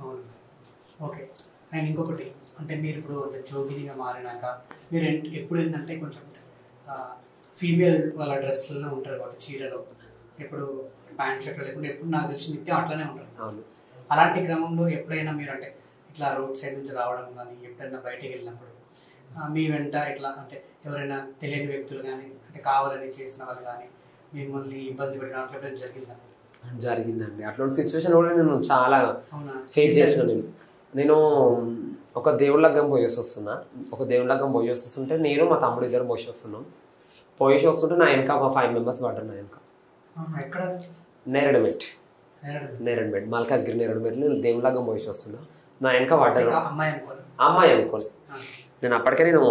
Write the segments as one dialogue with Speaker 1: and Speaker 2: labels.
Speaker 1: అవును okay and ఇంకొకటి అంటే మీరు ఇప్పుడు జోగినిగా మారినాక మీరు ఎన్- ఎప్పుడు ఏంటంటే కొంచెం ఫీమేల్ వాళ్ళ డ్రెస్లలో ఉంటారు కాబట్టి చీరలో ఎప్పుడు ప్యాంట్ షర్ట్లు లేకుండా ఎప్పుడు నాకు తెలిసి నిత్యం అట్లనే ఉంటారు
Speaker 2: అవును
Speaker 1: అలాంటి క్రమంలో ఎప్పుడైనా మీరు అంటే ఇట్లా రోడ్ సైడ్ నుంచి రావడం కానీ ఎప్పుడైనా బయటికి వెళ్ళినప్పుడు ఆ, మీ వెంట ఇట్లా అంటే ఎవరైనా తెలియని వ్యక్తులు కానీ అంటే కావాలని చేసిన వాళ్ళు కానీ మిమ్మల్ని ఇబ్బంది పెట్టడం అట్లా ఎప్పుడైనా జరిగిందా
Speaker 2: జరిగిందండి అట్లాంటి సిచ్యువేషన్ కూడా నేను చాలా
Speaker 1: అవునా
Speaker 2: ఫేస్ చేసిన నేను నేను ఒక దేవుళ్ళ లగ్గం పోయేసి వస్తున్నా ఒక దేవుళ్ళ లగ్గం పోయేసి వస్తుంటే నేను మా తమ్ముడు ఇద్దరు పోసి వస్తున్నాం పోయేసి వస్తుంటే నా వెనక ఒక ఫైవ్ మెంబర్స్ పడ్డారు నా వెనక
Speaker 1: ఆహా, ఎక్కడ
Speaker 2: నేరడమెట్
Speaker 1: నేరడు.
Speaker 2: నేరడమెట్ మల్కాజ్గిరి నేరడమెట్ నేను దేవుళ్ళ లగ్గం పోయేసి వస్తున్నా నా వెనక పడ్డారు
Speaker 1: ఇంకా అమ్మాయి అనుకోరు
Speaker 2: అమ్మాయి అనుకోని
Speaker 1: ఆ,
Speaker 2: నేను అప్పటికే నేను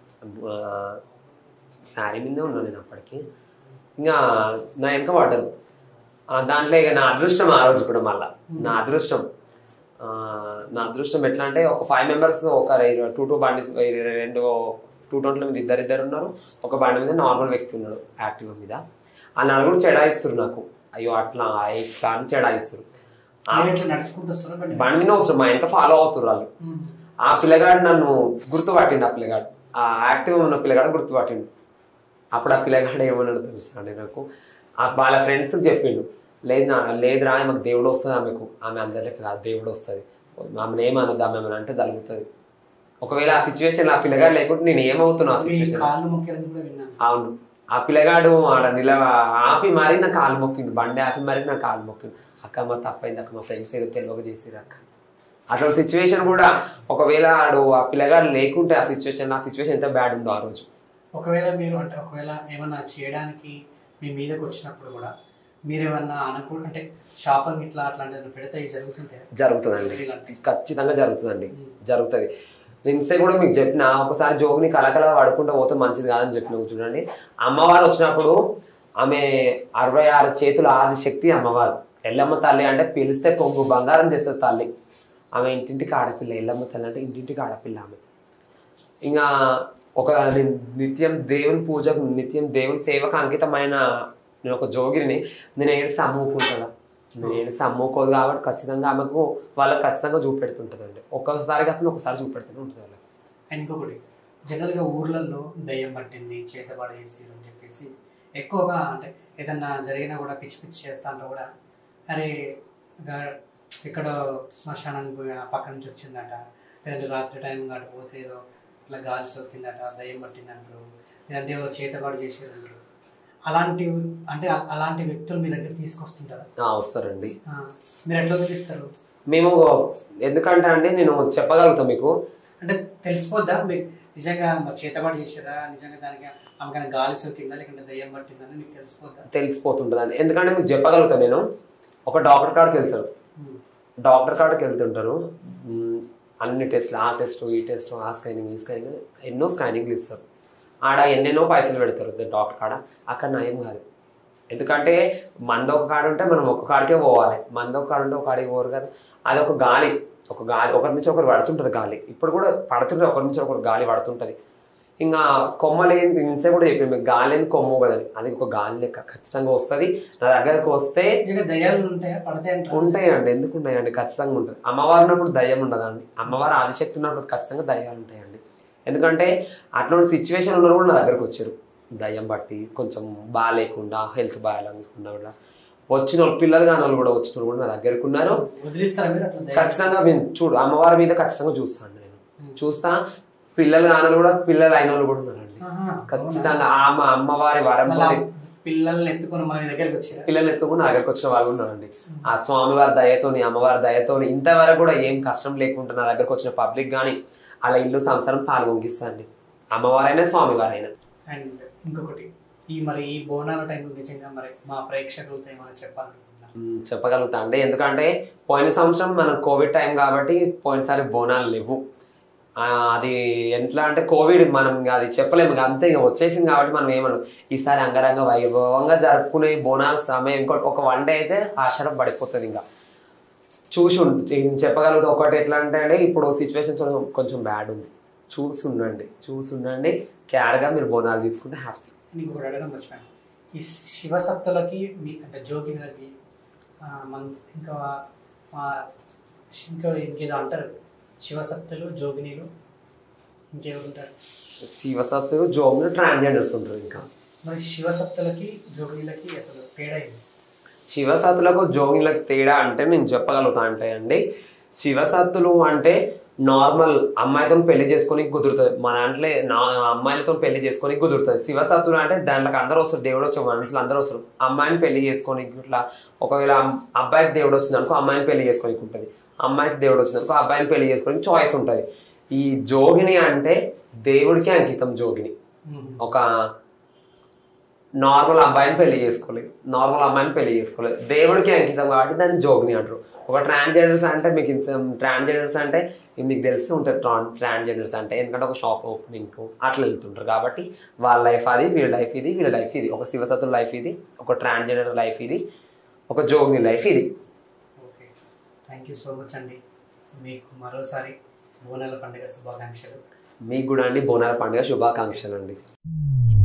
Speaker 2: శారీ మీదే ఉన్నాను నేను అప్పటికి ఇంకా నా వెనక పడ్డదు ఆ, దాంట్లో ఇక నా అదృష్టం ఆ రోజు కూడా మళ్ళా నా అదృష్టం ఆ, నా అదృష్టం ఎట్లా అంటే ఒక ఫైవ్ మెంబర్స్ ఒక టూ టూ బండి రెండు టూ ట్వంటీల మీద ఇద్దరు ఇద్దరు ఉన్నారు ఒక బండి మీద నార్మల్ వ్యక్తి ఉన్నాడు యాక్టివ్ మీద ఆ నలుగురు చెడాయిస్తారు నాకు అయ్యో అట్లా ఇట్లా అని చెడాయిస్తారు ఆ
Speaker 1: మీరు ఇట్లా నడుచుకుంటూ వస్తారా బండి మీద?
Speaker 2: బండి మీద వస్తారు మా వెనక ఫాలో అవుతున్నారు వాళ్ళు
Speaker 1: ఉమ్.
Speaker 2: ఆ పిల్లగాడు నన్ను గుర్తుపట్టిండు ఆ పిల్లగాడు ఆ యాక్టివ్ ఉన్న పిల్లగాడు గుర్తుపట్టిండు అప్పుడు ఆ పిల్లగాడు ఏమన్నాడు తెలుసా అండి నాకు ఆ వాళ్ళ ఫ్రెండ్స్ చెప్పిండు లేదు నా లేదురా ఆమెకు దేవుడు వస్తుంది ఆమెకు ఆమె అందరికి కాదు దేవుడు వస్తుంది ఆమెను ఏమనొద్దు ఆమె ఏమని అంటే తలుగుతుంది ఒకవేళ ఆ సిచ్యువేషన్ ఆ పిల్లగాడు లేకుంటే నేను ఏమవుతున్నా ఆ
Speaker 1: మీ
Speaker 2: సిచ్యువేషన్
Speaker 1: కాళ్ళు మొక్కారని కూడా విన్నాను
Speaker 2: అవును ఆ పిల్లగాడు ఆడ నిలవ ఆపి మరీ నా కాలు మొక్కిండు బండి ఆపి మరీ నా కాలు మొక్కిండు అక్క మా తప్పైంది అక్క మా ఫ్రెండ్స్ ఏదో తెలియక చేసిరు అక్క అటువంటి సిచ్యువేషన్ కూడా ఒకవేళ ఆడు ఆ పిల్లగాడు లేకుంటే ఆ సిచ్యువేషన్ ఆ సిచ్యువేషన్ ఎంత బ్యాడ్ ఉందో ఆ రోజు
Speaker 1: ఒకవేళ మీరు అంటే ఒకవేళ ఏమన్నా చేయడానికి మీ మీదకి వచ్చినప్పుడు కూడా మీరేమన్నా అనుకూ అంటే షాపింగ్ ఇట్లా అట్లాంటివి పెడితే ఇవి జరుగుతుంటాయి
Speaker 2: జరుగుతుందండి
Speaker 1: ఇలాంటి
Speaker 2: ఖచ్చితంగా జరుగుతుందండి జరుగుతుంది నేను ఇంతే కూడా మీకు చెప్పిన ఒకసారి జోగుని కలకల పడుకుంటూ పోతే మంచిది కాదని చెప్పిన చూడండి అమ్మవారు వచ్చినప్పుడు ఆమె అరవై ఆరు చేతుల ఆది శక్తి అమ్మవారు ఎల్లమ్మ తల్లి అంటే పిలిస్తే కొంగు బంగారం చేస్తుంది తల్లి ఆమె ఇంటింటికి ఆడపిల్ల ఎల్లమ్మ తల్లి అంటే ఇంటింటికి ఆడపిల్ల ఆమె ఇంకా ఒక ని- నిత్యం దేవుని పూజకు నిత్యం దేవుని సేవకు అంకితమైన నేను ఒక జోగిరిని నేను ఏడిసి అమ్ముకుంటాను నేను ఏడిసి అమ్ముకోదు కాబట్టి ఖచ్చితంగా ఆమెకు వాళ్ళకి ఖచ్చితంగా చూపెడుతుంటుందండి ఒక్కసారి కాకుండా ఒకసారి చూపెడుతూనే ఉంటుంది వాళ్ళకి
Speaker 1: అండ్ ఇంకొకటి జనరల్గా ఊర్లలో దయ్యం పట్టింది చేతబడి చేసి అని చెప్పేసి ఎక్కువగా అంటే ఏదన్నా జరిగినా కూడా పిచ్చి పిచ్చి చేస్తా అంటే కూడా అరే గా- ఇక్కడ శ్మశానం పోయి ఆ పక్క నుంచి వచ్చిందట లేదంటే రాత్రి టైం కాటు పోతే ఏదో ఇట్లా గాలి సోకిందట దయ్యం పట్టిందంటారు లేదంటే ఏదో చేతబడి చేసేదంటారు అలాంటి అంటే అ- అలాంటి వ్యక్తులు మీ దగ్గర తీసుకొస్తుంటారా
Speaker 2: ఆ, వస్తారండి
Speaker 1: ఆ, మీరు ఎట్లా వదిలిస్తారు
Speaker 2: మేము ఎందుకంటే అండి నేను చెప్పగలుగుతాం మీకు
Speaker 1: అంటే తెలిసిపోద్దా మీకు నిజంగా మరి చేతబడి చేసారా నిజంగా దానికి ఆమెకైనా గాలి సోకిందా లేకుంటే దయ్యం పట్టిందని మీకు తెలిసిపోద్దా
Speaker 2: తెలిసిపోతుంటుందండి ఎందుకంటే మీకు చెప్పగలుగుతాను నేను ఒక డాక్టర్ కాడికి వెళ్తారు
Speaker 1: ఉమ్.
Speaker 2: డాక్టర్ కాడికి వెళ్తుంటారు మ్, అన్ని టెస్ట్లు ఆ టెస్ట్ ఈ టెస్ట్ ఆ స్కానింగ్ ఈ స్కానింగ్ ఎన్నో స్కానింగ్లు ఇస్తారు ఆడ ఎన్నెన్నో పైసలు పెడతారు డాక్టర్ కాడ అక్కడ నయం కాదు ఎందుకంటే మంద ఒక కాడ ఉంటే మనం ఒక కాడికే పోవాలి మంద ఒక కాడ ఉంటే ఒక కాడికి పోరు కదా అది ఒక గాలి ఒక గాలి ఒకరి నుంచి ఒకరు పడుతుంటుంది గాలి ఇప్పుడు కూడా పడుతుంటుంది ఒకరి నుంచి ఒకరు గాలి పడుతుంటుంది ఇంకా కొమ్మలేని ఇంసే కూడా చెప్పింది మీకు గాలి లేని కొమ్ము కదని అది ఒక గాలి లెక్క ఖచ్చితంగా వస్తుంది నా దగ్గరకు వస్తే
Speaker 1: నిజంగా దయ్యాలు ఉంటాయా పడతాయి అంటారు
Speaker 2: ఉంటాయండి ఎందుకు ఉన్నాయండి ఖచ్చితంగా ఉంటుంది అమ్మవారు ఉన్నప్పుడు దయ్యం ఉండదండి అమ్మవారు ఆదిశక్తి ఉన్నప్పుడు ఖచ్చితంగా దయ్యాలు ఉంటాయండి ఎందుకంటే అట్లాంటి సిచ్యువేషన్ ఉన్న కూడా నా దగ్గరకు వచ్చారు దయ్యం బట్టి కొంచెం బాగాలేకుండా హెల్త్ బాగాలేకుండా కూడా వచ్చిన వాళ్ళు పిల్లలు కాని వాళ్ళు కూడా వచ్చిన వాళ్ళు కూడా నా దగ్గరకు ఉన్నారు
Speaker 1: వదిలిస్తారా మీరు అట్లా దయ్యం
Speaker 2: ఖచ్చితంగా నేను చూడు అమ్మవారి మీద ఖచ్చితంగా చూస్తాను నేను చూస్తా పిల్లలు కాని వాళ్ళు కూడా పిల్లలు అయిన వాళ్ళు కూడా ఉన్నారండి
Speaker 1: ఆహా,
Speaker 2: ఖచ్చితంగా ఆమె అమ్మవారి వరం
Speaker 1: మళ్ళా
Speaker 2: పొంది
Speaker 1: పిల్లల్ని ఎత్తుకొని మన దగ్గరికి వచ్చారా
Speaker 2: పిల్లలు ఎత్తుకుని నా దగ్గరకు వచ్చిన వాళ్ళు ఉన్నారండి ఆ స్వామివారి దయతోని అమ్మవారి దయతోని ఇంతవరకు కూడా ఏం కష్టం లేకుండా నా దగ్గరకు వచ్చిన పబ్లిక్ కానీ అలా ఇల్లు సంసారం పాల్గొంగిస్తాండి అమ్మవారైనా స్వామివారైనా
Speaker 1: అండ్ ఇంకొకటి ఈ మరి ఈ బోనాల టైంలో నిజంగా మరి మా ప్రేక్షకులతో ఏమైనా చెప్పాలనుకుంటున్నారు
Speaker 2: మ్, చెప్పగలుగుతా అండి ఎందుకంటే పోయిన సంవత్సరం మన కోవిడ్ టైం కాబట్టి పోయినసారి బోనాలు లేవు ఆ, అది ఎట్లా అంటే కోవిడ్ మనం ఇంకా అది చెప్పలేము ఇంకా అంతే ఇంకా వచ్చేసింది కాబట్టి మనం ఏమను ఈసారి అంగరంగ వైభవంగా జరుపుకునే బోనాల సమయం ఇంకోటి ఒక వన్ డే అయితే ఆషాఢం పడిపోతుంది ఇంకా చూసి ఉండు- నేను చెప్పగలుగుతా ఒకటి ఎట్లా అంటే అండి ఇప్పుడు సిచ్యువేషన్ కొంచెం బ్యాడ్ ఉంది చూసి ఉండండి చూసి ఉండండి కేర్గా మీరు బోనాలు తీసుకుంటే హ్యాపీ
Speaker 1: నేను ఇంకొకటి అడగడం మర్చిపోయాను ఈ శివసత్తులకి మీ అంటే జోగినులకి ఆ, మన ఇంకా మా ఇంకా ఇంకేదో అంటారు శివసత్తులు జోగినీలు ఇంకెవరు ఉంటారు
Speaker 2: శివసత్తు జోములు ట్రాన్స్జెండర్స్ ఉంటారు ఇంకా
Speaker 1: మరి శివసత్తులకి జోగినీలకి అసలు తేడా ఏంటి
Speaker 2: శివసత్తులకు జోగిలకు తేడా అంటే నేను చెప్పగలుగుతా అంటే అండి శివసత్తులు అంటే నార్మల్ అమ్మాయితో పెళ్లి చేసుకొని కుదురుతుంది మా దాంట్లో నా అమ్మాయిలతో పెళ్లి చేసుకొని కుదురుతుంది శివసత్తులు అంటే దాంట్లోకి అందరూ వస్తారు దేవుడు వచ్చే మనుషులు అందరూ వస్తారు అమ్మాయిని పెళ్లి చేసుకొని ఇట్లా ఒకవేళ అమ్- అబ్బాయికి దేవుడు వచ్చింది అనుకో అమ్మాయిని పెళ్లి చేసుకొని ఉంటుంది అమ్మాయికి దేవుడు వచ్చింది అనుకో అబ్బాయిని పెళ్లి చేసుకొని చాయిస్ ఉంటుంది ఈ జోగిని అంటే దేవుడికి అంకితం జోగిని ఒక నార్మల్ అబ్బాయిని పెళ్లి చేసుకోలేదు నార్మల్ అమ్మాయిని పెళ్లి చేసుకోలేదు దేవుడికి అంకితం కాబట్టి దాన్ని జోగిని అంటారు ఒక ట్రాన్స్జెండర్స్ అంటే మీకు ట్రాన్స్జెండర్స్ అంటే ఇది మీకు తెలిసి ఉంటుంది ట్రాన్ ట్రాన్స్జెండర్స్ అంటే ఎందుకంటే ఒక షాప్ ఓపెనింగ్ అట్లా వెళ్తుంటారు కాబట్టి వాళ్ళ లైఫ్ అది వీళ్ళ లైఫ్ ఇది వీళ్ళ లైఫ్ ఇది ఒక శివసత్తుల లైఫ్ ఇది ఒక ట్రాన్స్జెండర్ లైఫ్ ఇది ఒక జోగిని లైఫ్ ఇది
Speaker 1: okay thank you so much అండి సో మీకు మరోసారి బోనాల పండుగ శుభాకాంక్షలు
Speaker 2: మీకు కూడా అండి బోనాల పండుగ శుభాకాంక్షలు అండి